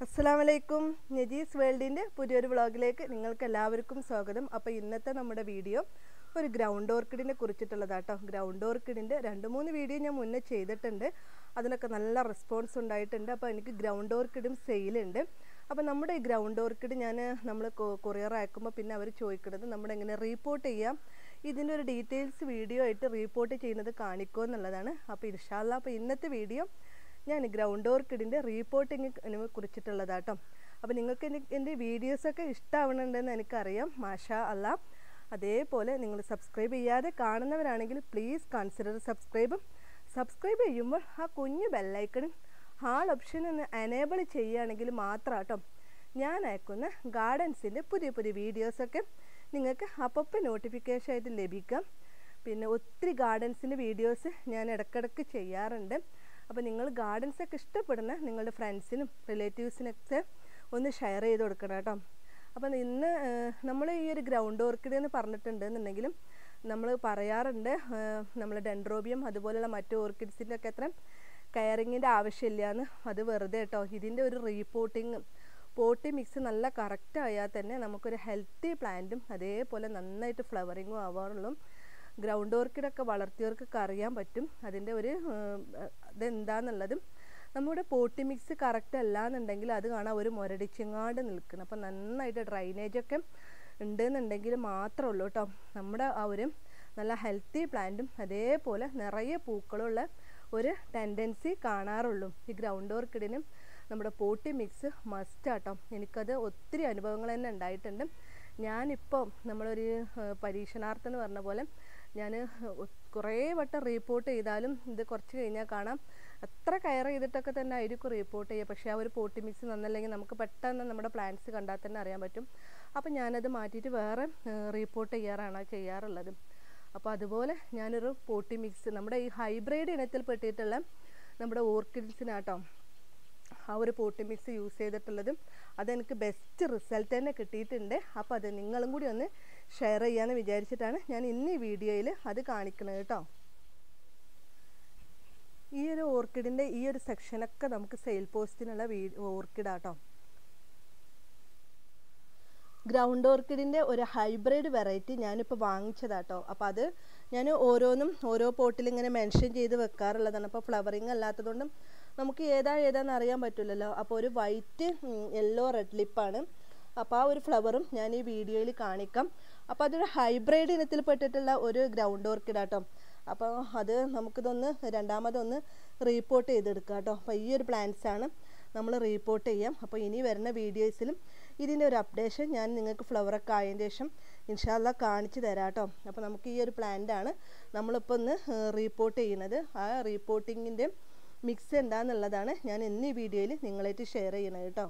അസ്സലാമലൈക്കും നജീസ് വേൾഡിൻ്റെ പുതിയൊരു വ്ളോഗിലേക്ക് നിങ്ങൾക്ക് എല്ലാവർക്കും സ്വാഗതം അപ്പോൾ ഇന്നത്തെ നമ്മുടെ വീഡിയോ ഒരു ഗ്രൗണ്ട് ഓർക്കിഡിനെ കുറിച്ചിട്ടുള്ളതാട്ടോ ഗ്രൗണ്ട് ഓർക്കിഡിൻ്റെ രണ്ട് മൂന്ന് വീഡിയോ ഞാൻ മുന്നേ ചെയ്തിട്ടുണ്ട് അതിനൊക്കെ നല്ല റെസ്പോൺസ് ഉണ്ടായിട്ടുണ്ട് അപ്പോൾ എനിക്ക് ഗ്രൗണ്ട് ഓർക്കിഡും സെയിലുണ്ട് അപ്പോൾ നമ്മുടെ ഈ ഗ്രൗണ്ട് ഓർക്കിഡ് ഞാൻ നമ്മൾ കൊറിയർ അയക്കുമ്പോൾ പിന്നെ അവർ ചോദിക്കുന്നത് നമ്മൾ എങ്ങനെ റീപ്പോർട്ട് ചെയ്യാം ഇതിൻ്റെ ഒരു ഡീറ്റെയിൽസ് വീഡിയോ ആയിട്ട് റീപ്പോർട്ട് ചെയ്യുന്നത് കാണിക്കുമോ എന്നുള്ളതാണ് അപ്പോൾ ഇൻഷാല്ല അപ്പോൾ ഇന്നത്തെ വീഡിയോ ഞാൻ ഗ്രൗണ്ട് ഓർക്കിഡിൻ്റെ റീപ്പോർട്ടിങ്ങിനെ കുറിച്ചിട്ടുള്ളതാട്ടോ അപ്പോൾ നിങ്ങൾക്ക് എൻ്റെ എൻ്റെ വീഡിയോസൊക്കെ ഇഷ്ടമാവണമെന്ന് എനിക്കറിയാം മാഷാ അല്ല അതേപോലെ നിങ്ങൾ സബ്സ്ക്രൈബ് ചെയ്യാതെ കാണുന്നവരാണെങ്കിൽ പ്ലീസ് കൺസിഡർ സബ്സ്ക്രൈബും സബ്സ്ക്രൈബ് ചെയ്യുമ്പോൾ ആ കുഞ്ഞു ബെല്ലൈക്കണും ഹാൾ ഓപ്ഷൻ ഒന്ന് എനേബിൾ ചെയ്യുകയാണെങ്കിൽ മാത്രം കേട്ടോ ഞാൻ അയക്കുന്ന ഗാർഡൻസിൻ്റെ പുതിയ പുതിയ വീഡിയോസൊക്കെ നിങ്ങൾക്ക് അപ്പം നോട്ടിഫിക്കേഷൻ ആയിട്ട് ലഭിക്കാം പിന്നെ ഒത്തിരി ഗാർഡൻസിൻ്റെ വീഡിയോസ് ഞാൻ ഇടയ്ക്കിടയ്ക്ക് ചെയ്യാറുണ്ട് അപ്പോൾ നിങ്ങൾ ഗാർഡൻസ് ഒക്കെ ഇഷ്ടപ്പെടുന്ന നിങ്ങളുടെ ഫ്രണ്ട്സിനും റിലേറ്റീവ്സിനൊക്കെ ഒന്ന് ഷെയർ ചെയ്ത് കൊടുക്കണം കേട്ടോ അപ്പം ഇന്ന് നമ്മൾ ഈ ഒരു ഗ്രൗണ്ട് ഓർക്കിഡ് എന്ന് പറഞ്ഞിട്ടുണ്ട് എന്നുണ്ടെങ്കിലും നമ്മൾ പറയാറുണ്ട് നമ്മൾ ഡെൻഡ്രോബിയം അതുപോലെയുള്ള മറ്റു ഓർക്കിഡ്സിൻ്റെ ഒക്കെ അത്ര കെയറിങ്ങിൻ്റെ ആവശ്യമില്ല എന്ന് അത് വെറുതെ കേട്ടോ ഇതിൻ്റെ ഒരു റീപോർട്ടിങ് പോട്ടി മിക്സ് നല്ല കറക്റ്റ് ആയാൽ തന്നെ നമുക്കൊരു ഹെൽത്തി പ്ലാന്റും അതേപോലെ നന്നായിട്ട് ഫ്ലവറിങ്ങും ആവാറുള്ളൂ ഗ്രൗണ്ട് ഓർക്കിഡൊക്കെ വളർത്തിയവർക്കൊക്കെ അറിയാൻ പറ്റും അതിൻ്റെ ഒരു ഇതെന്താന്നുള്ളതും നമ്മുടെ പോട്ടി മിക്സ് കറക്റ്റ് അല്ല എന്നുണ്ടെങ്കിൽ അത് കാണാൻ ഒരു മുരടിച്ചിങ്ങാണ്ട് നിൽക്കണം അപ്പം നന്നായിട്ട് ഡ്രൈനേജൊക്കെ ഉണ്ടെന്നുണ്ടെങ്കിൽ മാത്രമേ ഉള്ളൂ കേട്ടോ നമ്മുടെ ആ ഒരു നല്ല ഹെൽത്തി പ്ലാന്റും അതേപോലെ നിറയെ പൂക്കളുള്ള ഒരു ടെൻഡൻസി കാണാറുള്ളൂ ഈ ഗ്രൗണ്ട് ഓർക്കിഡിന് നമ്മുടെ പോട്ടി മിക്സ് മസ്റ്റ് ആട്ടോ എനിക്കത് ഒത്തിരി അനുഭവങ്ങൾ തന്നെ ഉണ്ടായിട്ടുണ്ട് ഞാനിപ്പോൾ നമ്മളൊരു പരീക്ഷണാർത്ഥം എന്ന് പറഞ്ഞ പോലെ ഞാൻ കുറേ വട്ടം റീപ്പോർട്ട് ചെയ്താലും ഇത് കുറച്ച് കഴിഞ്ഞാൽ കാണാം അത്ര കയർ ചെയ്തിട്ടൊക്കെ തന്നെ ആയിരിക്കും റീപ്പോർട്ട് ചെയ്യുക പക്ഷേ ആ ഒരു പോട്ടി മിക്സ് നന്നല്ലെങ്കിൽ നമുക്ക് പെട്ടെന്ന് നമ്മുടെ പ്ലാന്റ്സ് കണ്ടാൽ തന്നെ അറിയാൻ പറ്റും അപ്പോൾ ഞാനത് മാറ്റിയിട്ട് വേറെ റീപ്പോർട്ട് ചെയ്യാറാണ് ചെയ്യാറുള്ളത് അപ്പോൾ അതുപോലെ ഞാനൊരു പോട്ടി മിക്സ് നമ്മുടെ ഈ ഹൈബ്രിഡ് ഇനത്തിൽ പെട്ടിട്ടുള്ള നമ്മുടെ ഓർക്കിഡ്സിനാട്ടോ ആ ഒരു പോട്ടി മിക്സ് യൂസ് ചെയ്തിട്ടുള്ളതും അതെനിക്ക് ബെസ്റ്റ് റിസൾട്ട് തന്നെ കിട്ടിയിട്ടുണ്ട് അപ്പോൾ അത് നിങ്ങളും കൂടി ഒന്ന് ഷെയർ ചെയ്യാമെന്ന് വിചാരിച്ചിട്ടാണ് ഞാൻ ഇന്ന് ഈ വീഡിയോയിൽ അത് കാണിക്കുന്നത് കേട്ടോ ഈ ഒരു ഓർക്കിഡിൻ്റെ ഈ ഒരു സെക്ഷനൊക്കെ നമുക്ക് സെയിൽ പോസ്റ്റിനുള്ള വീ ഓർക്കിഡാട്ടോ ഗ്രൗണ്ട് ഓർക്കിഡിൻ്റെ ഒരു ഹൈബ്രിഡ് വെറൈറ്റി ഞാനിപ്പോൾ വാങ്ങിച്ചതാട്ടോ അപ്പോൾ അത് ഞാൻ ഓരോന്നും ഓരോ പോട്ടിൽ ഇങ്ങനെ മെൻഷൻ ചെയ്ത് വെക്കാറുള്ളതാണ് അപ്പോൾ ഫ്ലവറിങ് അല്ലാത്തതുകൊണ്ടും നമുക്ക് ഏതാ ഏതാന്ന് അറിയാൻ പറ്റില്ലല്ലോ അപ്പോൾ ഒരു വൈറ്റ് യെല്ലോ റെഡ് ലിപ്പാണ് അപ്പോൾ ആ ഒരു ഫ്ലവറും ഞാൻ ഈ വീഡിയോയിൽ കാണിക്കാം അപ്പോൾ അതൊരു ഹൈബ്രിഡ് ഇനത്തിൽ പെട്ടിട്ടുള്ള ഒരു ഗ്രൗണ്ട് ഓർക്കിഡ് ആട്ടോ അപ്പോൾ അത് നമുക്കിതൊന്ന് രണ്ടാമതൊന്ന് റീപ്പോർട്ട് ചെയ്തെടുക്കാം കേട്ടോ അപ്പോൾ ഈ ഒരു പ്ലാന്റ്സ് ആണ് നമ്മൾ റീപ്പോർട്ട് ചെയ്യാം അപ്പോൾ ഇനി വരുന്ന വീഡിയോസിലും ഇതിൻ്റെ ഒരു അപ്ഡേഷൻ ഞാൻ നിങ്ങൾക്ക് ഫ്ലവറൊക്കെ ആയതിന് ശേഷം ഇൻഷാല്ല കാണിച്ചു തരാം കേട്ടോ അപ്പോൾ നമുക്ക് ഈ ഒരു പ്ലാന്റ് ആണ് നമ്മളിപ്പോൾ ഒന്ന് റീപ്പോർട്ട് ചെയ്യുന്നത് ആ റീപ്പോർട്ടിങ്ങിൻ്റെ മിക്സ് എന്താണെന്നുള്ളതാണ് ഞാൻ ഇന്ന് ഈ വീഡിയോയിൽ നിങ്ങളായിട്ട് ഷെയർ ചെയ്യണത് കേട്ടോ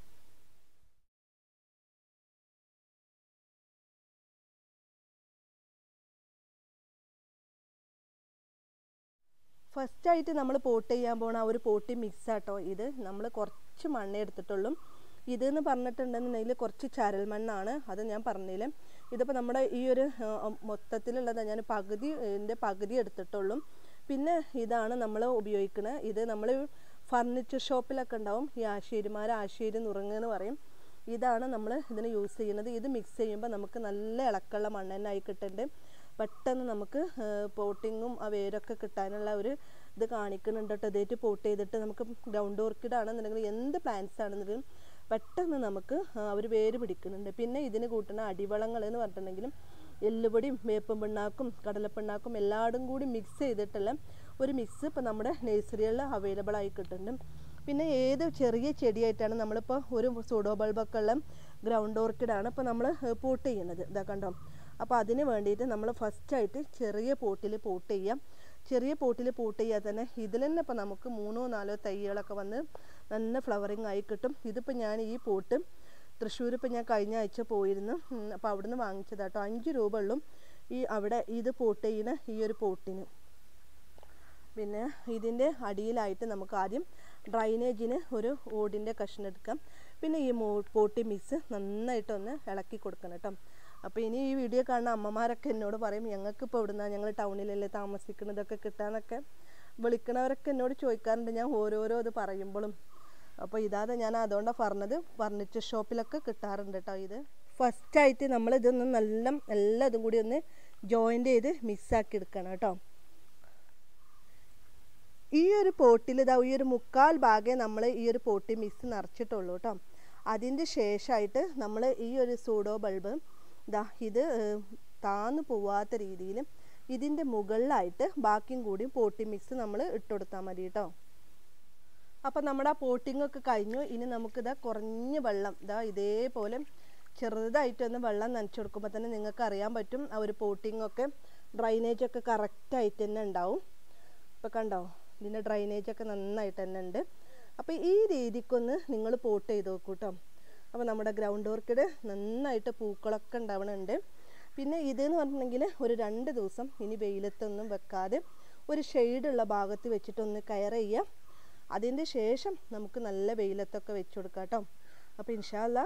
ഫസ്റ്റായിട്ട് നമ്മൾ പോട്ട് ചെയ്യാൻ പോണ ആ ഒരു പോട്ടി മിക്സ് ആട്ടോ ഇത് നമ്മൾ കുറച്ച് മണ്ണേ എടുത്തിട്ടുള്ളൂ ഇതെന്ന് പറഞ്ഞിട്ടുണ്ടെന്നുണ്ടെങ്കിൽ കുറച്ച് ചരൽ മണ്ണാണ് അത് ഞാൻ പറഞ്ഞില്ലേ ഇതിപ്പോൾ നമ്മുടെ ഈ ഒരു മൊത്തത്തിലുള്ളത് ഞാൻ പകുതി ഇതിൻ്റെ പകുതി എടുത്തിട്ടുള്ളൂ പിന്നെ ഇതാണ് നമ്മൾ ഉപയോഗിക്കുന്നത് ഇത് നമ്മൾ ഫർണിച്ചർ ഷോപ്പിലൊക്കെ ഉണ്ടാവും ഈ ആശേരിമാർ ആശേരി നുറുങ്ങ് എന്ന് പറയും ഇതാണ് നമ്മൾ ഇതിന് യൂസ് ചെയ്യുന്നത് ഇത് മിക്സ് ചെയ്യുമ്പോൾ നമുക്ക് നല്ല ഇളക്കമുള്ള മണ്ണെണ്ണായി കിട്ടുന്നുണ്ട് പെട്ടെന്ന് നമുക്ക് പോട്ടിങ്ങും ആ വേരൊക്കെ കിട്ടാനുള്ള ഒരു ഇത് കാണിക്കുന്നുണ്ട് കേട്ടോ ഇതേറ്റ് പോട്ട് ചെയ്തിട്ട് നമുക്ക് ഗ്രൗണ്ട് ഓർക്കിഡ് ആണെന്നുണ്ടെങ്കിൽ എന്ത് പ്ലാന്റ്സ് ആണെന്നുണ്ടെങ്കിലും പെട്ടെന്ന് നമുക്ക് അവർ വേര് പിടിക്കുന്നുണ്ട് പിന്നെ ഇതിന് കൂട്ടുന്ന അടിവളങ്ങൾ എന്ന് പറഞ്ഞിട്ടുണ്ടെങ്കിലും എല്ലുപൊടിയും വേപ്പും പിണ്ണാക്കും കടലപ്പിണ്ണാക്കും എല്ലായിടും കൂടി മിക്സ് ചെയ്തിട്ടുള്ള ഒരു മിക്സ് ഇപ്പോൾ നമ്മുടെ നഴ്സറികളിൽ അവൈലബിൾ ആയി കിട്ടുന്നുണ്ട് പിന്നെ ഏത് ചെറിയ ചെടിയായിട്ടാണ് നമ്മളിപ്പോൾ ഒരു സൂഡോ ബൾബൊക്കെ ഉള്ള ഗ്രൗണ്ട് ഓർക്കിഡാണ് ഇപ്പോൾ നമ്മൾ പോട്ട് ചെയ്യുന്നത് ഇതാ കണ്ടോ അപ്പോൾ അതിന് വേണ്ടിയിട്ട് നമ്മൾ ഫസ്റ്റായിട്ട് ചെറിയ പോട്ടിൽ പോട്ട് ചെയ്യാം ചെറിയ പോട്ടിൽ പോട്ട് ചെയ്യാൽ തന്നെ ഇതിൽ തന്നെ ഇപ്പോൾ നമുക്ക് മൂന്നോ നാലോ തൈകളൊക്കെ വന്ന് നല്ല ഫ്ലവറിങ് ആയി കിട്ടും ഇതിപ്പോൾ ഞാൻ ഈ പോട്ട് തൃശ്ശൂർ ഇപ്പോൾ ഞാൻ കഴിഞ്ഞ ആഴ്ച പോയിരുന്നു അപ്പോൾ അവിടുന്ന് വാങ്ങിച്ചതാട്ടോ അഞ്ച് രൂപ ഉള്ളൂ ഈ അവിടെ ഇത് പോട്ട് ചെയ്യുന്ന ഈ ഒരു പോട്ടിന് പിന്നെ ഇതിൻ്റെ അടിയിലായിട്ട് നമുക്ക് ആദ്യം ഡ്രൈനേജിന് ഒരു ഓടിൻ്റെ കഷ്ണം എടുക്കാം പിന്നെ ഈ മോ പോട്ടി മിക്സ് നന്നായിട്ടൊന്ന് ഇളക്കി കൊടുക്കണം കേട്ടോ അപ്പോൾ ഇനി ഈ വീഡിയോ കാണുന്ന അമ്മമാരൊക്കെ എന്നോട് പറയും ഞങ്ങൾക്ക് ഇപ്പോൾ ഇവിടുന്ന് ഞങ്ങൾ ടൗണിലല്ലേ താമസിക്കുന്നതൊക്കെ കിട്ടാന്നൊക്കെ വിളിക്കണവരൊക്കെ എന്നോട് ചോദിക്കാറുണ്ട് ഞാൻ ഓരോരോ ഇത് പറയുമ്പോഴും അപ്പോൾ ഇതാതെ ഞാൻ അതുകൊണ്ടാണ് പറഞ്ഞത് ഫർണിച്ചർ ഷോപ്പിലൊക്കെ കിട്ടാറുണ്ട് കേട്ടോ ഇത് ഫസ്റ്റായിട്ട് നമ്മൾ ഇതൊന്ന് നല്ല എല്ലാം ഇതും കൂടി ഒന്ന് ജോയിൻ്റ് ചെയ്ത് മിക്സാക്കി എടുക്കണം കേട്ടോ ഈ ഒരു പോട്ടിൽ ഇതാ ഈ ഒരു മുക്കാൽ ഭാഗമേ നമ്മൾ ഈ ഒരു പോട്ടി മിക്സ് നിറച്ചിട്ടുള്ളൂ കേട്ടോ അതിൻ്റെ ശേഷമായിട്ട് നമ്മൾ ഈ ഒരു സൂഡോ ബൾബ് ഇതാ ഇത് ഏഹ്, താന്നു പോവാത്ത രീതിയിൽ ഇതിൻ്റെ മുകളിലായിട്ട് ബാക്കിയും കൂടിയും പോട്ടി മിക്സ് നമ്മൾ ഇട്ടുകൊടുത്താൽ മതി കേട്ടോ അപ്പം നമ്മുടെ ആ പോട്ടിംഗ് ഒക്കെ കഴിഞ്ഞു ഇനി നമുക്കിതാ കുറഞ്ഞ വെള്ളം ഇതാ ഇതേപോലെ ചെറുതായിട്ടൊന്ന് വെള്ളം നനച്ചു കൊടുക്കുമ്പോൾ തന്നെ നിങ്ങൾക്ക് അറിയാൻ പറ്റും ആ ഒരു പോട്ടിംഗ് ഒക്കെ ഡ്രൈനേജ് ഒക്കെ കറക്റ്റായിട്ട് തന്നെ ഉണ്ടാവും ഇപ്പം കണ്ടോ ഇതിൻ്റെ ഡ്രൈനേജ് ഒക്കെ നന്നായിട്ട് തന്നെ ഉണ്ട് അപ്പോൾ ഈ രീതിക്കൊന്ന് നിങ്ങൾ പോട്ട് ചെയ്ത് നോക്കൂ കേട്ടോ അപ്പോൾ നമ്മുടെ ഗ്രൗണ്ട് ഓർക്കിഡ് നന്നായിട്ട് പൂക്കളൊക്കെ ഉണ്ടാവണുണ്ട് പിന്നെ ഇതെന്ന് പറഞ്ഞിട്ടുണ്ടെങ്കിൽ ഒരു രണ്ട് ദിവസം ഇനി വെയിലത്തൊന്നും വെക്കാതെ ഒരു ഷെയ്ഡുള്ള ഭാഗത്ത് വെച്ചിട്ടൊന്ന് കയർ ചെയ്യുക അതിൻ്റെ ശേഷം നമുക്ക് നല്ല വെയിലത്തൊക്കെ വെച്ച് കൊടുക്കാം കേട്ടോ അപ്പോൾ ഇൻഷാല്ല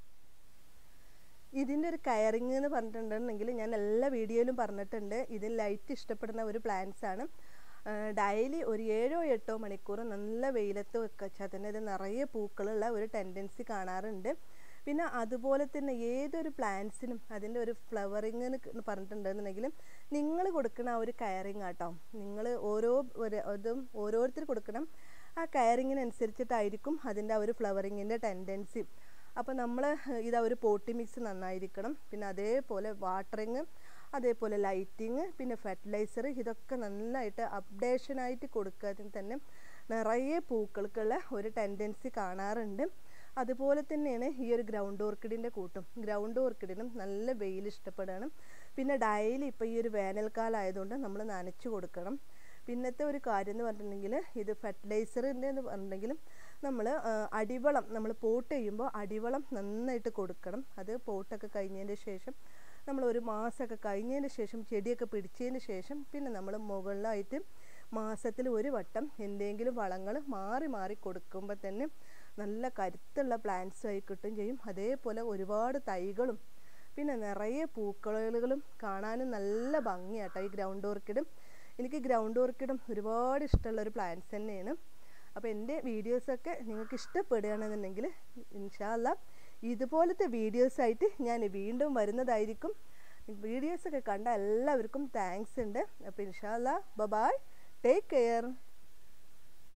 ഇതിൻ്റെ ഒരു കയറിങ് എന്ന് പറഞ്ഞിട്ടുണ്ടെങ്കിൽ ഞാൻ എല്ലാ വീഡിയോയിലും പറഞ്ഞിട്ടുണ്ട് ഇത് ലൈറ്റ് ഇഷ്ടപ്പെടുന്ന ഒരു പ്ലാന്റ്സ് ആണ് ഡെയിലി ഒരു ഏഴോ എട്ടോ മണിക്കൂർ നല്ല വെയിലത്ത് വെച്ചാൽ തന്നെ ഇത് നിറയെ പൂക്കളുള്ള ഒരു ടെൻഡൻസി കാണാറുണ്ട് പിന്നെ അതുപോലെ തന്നെ ഏതൊരു പ്ലാന്റ്സിനും അതിൻ്റെ ഒരു ഫ്ലവറിങ് എന്ന് പറഞ്ഞിട്ടുണ്ടെന്നുണ്ടെങ്കിൽ നിങ്ങൾ കൊടുക്കുന്ന ആ ഒരു കയറിങ് ആട്ടോ നിങ്ങൾ ഓരോ ഒരു ഇതും ഓരോരുത്തർ കൊടുക്കണം ആ കയറിങ്ങിനനുസരിച്ചിട്ടായിരിക്കും അതിൻ്റെ ആ ഒരു ഫ്ലവറിങ്ങിൻ്റെ ടെൻഡൻസി അപ്പോൾ നമ്മൾ ഇതാ ഒരു പോട്ടി മിക്സ് നന്നായിരിക്കണം പിന്നെ അതേപോലെ വാട്ടറിങ് അതേപോലെ ലൈറ്റിങ് പിന്നെ ഫെർട്ടിലൈസർ ഇതൊക്കെ നന്നായിട്ട് അപ്ഡേഷനായിട്ട് കൊടുക്കാതെ തന്നെ നിറയെ പൂക്കൾക്കുള്ള ഒരു ടെൻഡൻസി കാണാറുണ്ട് അതുപോലെ തന്നെയാണ് ഈ ഒരു ഗ്രൗണ്ട് ഓർക്കിഡിൻ്റെ കൂട്ടും ഗ്രൗണ്ട് ഓർക്കിഡിനും നല്ല വെയിൽ ഇഷ്ടപ്പെടണം പിന്നെ ഡെയിലി ഇപ്പോൾ ഈ ഒരു വേനൽക്കാലം ആയതുകൊണ്ട് നമ്മൾ നനച്ചു കൊടുക്കണം പിന്നത്തെ ഒരു കാര്യം എന്ന് പറഞ്ഞിട്ടുണ്ടെങ്കിൽ ഇത് ഫെർട്ടിലൈസറിൻ്റെ എന്ന് പറഞ്ഞിട്ടുണ്ടെങ്കിലും നമ്മൾ അടിവളം നമ്മൾ പോട്ട് ചെയ്യുമ്പോൾ അടിവളം നന്നായിട്ട് കൊടുക്കണം അത് പോട്ടൊക്കെ കഴിഞ്ഞതിൻ്റെ ശേഷം നമ്മൾ ഒരു മാസമൊക്കെ കഴിഞ്ഞതിന് ശേഷം ചെടിയൊക്കെ പിടിച്ചതിന് ശേഷം പിന്നെ നമ്മൾ മുകളിലായിട്ട് മാസത്തിൽ ഒരു വട്ടം എന്തെങ്കിലും വളങ്ങൾ മാറി മാറി കൊടുക്കുമ്പോൾ തന്നെ നല്ല കരുത്തുള്ള പ്ലാന്റ്സ് ആയി കിട്ടും ചെയ്യും അതേപോലെ ഒരുപാട് തൈകളും പിന്നെ നിറയെ പൂക്കളുകളും കാണാനും നല്ല ഭംഗിയാട്ടോ ഈ ഗ്രൗണ്ട് ഓർക്കിഡും എനിക്ക് ഗ്രൗണ്ട് ഓർക്കിഡും ഒരുപാട് ഇഷ്ടമുള്ള ഒരു പ്ലാന്റ്സ് തന്നെയാണ് അപ്പോൾ എൻ്റെ വീഡിയോസൊക്കെ നിങ്ങൾക്ക് ഇഷ്ടപ്പെടുകയാണെന്നുണ്ടെങ്കിൽ ഇൻഷാല്ല ഇതുപോലത്തെ വീഡിയോസായിട്ട് ഞാൻ വീണ്ടും വരുന്നതായിരിക്കും വീഡിയോസൊക്കെ കണ്ട എല്ലാവർക്കും താങ്ക്സ് ഉണ്ട് അപ്പോൾ ഇൻഷാല്ല ബബായ് ടേക്ക് കെയർ